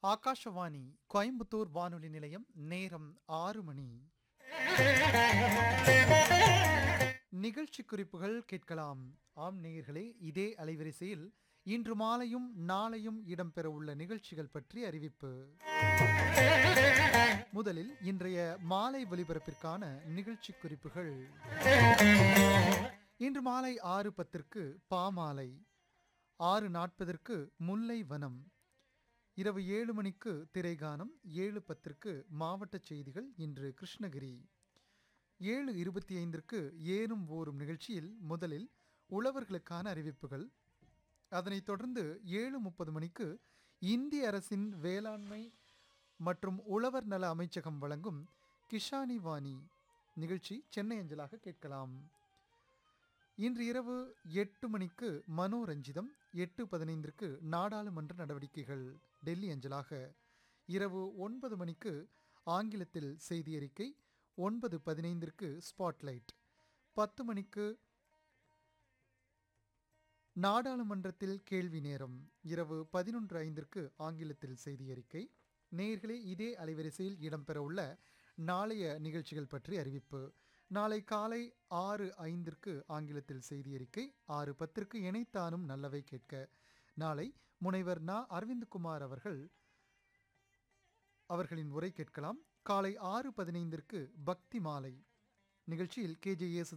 ஆகாஷவாணி கோயம்புத்தூர் வானொலி நிலையம் நேரம் ஆறு மணி நிகழ்ச்சி குறிப்புகள் கேட்கலாம் ஆம் நேயர்களே இதே அலைவரிசையில் இன்று மாலையும் நாளையும் இடம்பெற உள்ள நிகழ்ச்சிகள் பற்றி அறிவிப்பு முதலில் இன்றைய மாலை ஒலிபரப்பிற்கான நிகழ்ச்சி குறிப்புகள் இன்று மாலை ஆறு பத்திற்கு பாமாலை ஆறு நாற்பதற்கு முல்லை வனம் இரவு ஏழு மணிக்கு திரைகானம் ஏழு பத்திற்கு மாவட்ட செய்திகள் இன்று கிருஷ்ணகிரி ஏழு இருபத்தி ஐந்திற்கு ஏறும் ஓரும் நிகழ்ச்சியில் முதலில் உழவர்களுக்கான அறிவிப்புகள் அதனைத் தொடர்ந்து ஏழு முப்பது மணிக்கு இந்திய அரசின் வேளாண்மை மற்றும் உழவர் நல அமைச்சகம் வழங்கும் கிஷானி வாணி நிகழ்ச்சி சென்னை அஞ்சலாக கேட்கலாம் இன்று இரவு எட்டு மணிக்கு மனோரஞ்சிதம் எட்டு பதினைந்திற்கு நாடாளுமன்ற நடவடிக்கைகள் டெல்லி அஞ்சலாக இரவு ஒன்பது மணிக்கு ஆங்கிலத்தில் செய்தி அறிக்கை ஒன்பது பதினைந்திற்கு ஸ்பாட்லைட் பத்து மணிக்கு நாடாளுமன்றத்தில் கேள்வி நேரம் இரவு பதினொன்று ஐந்திற்கு ஆங்கிலத்தில் செய்தி அறிக்கை நேயர்களே இதே அலைவரிசையில் இடம்பெற உள்ள நாளைய நிகழ்ச்சிகள் பற்றி அறிவிப்பு நாளை காலை ஆறு ஐந்திற்கு ஆங்கிலத்தில் செய்தி அறிக்கை ஆறு பத்திற்கு இணைத்தானும் நல்லவை கேட்க நாளை முனைவர் நா அரவிந்த்குமார் அவர்கள் அவர்களின் உரை கேட்கலாம் காலை ஆறு பதினைந்திற்கு பக்தி மாலை நிகழ்ச்சியில் கே ஜே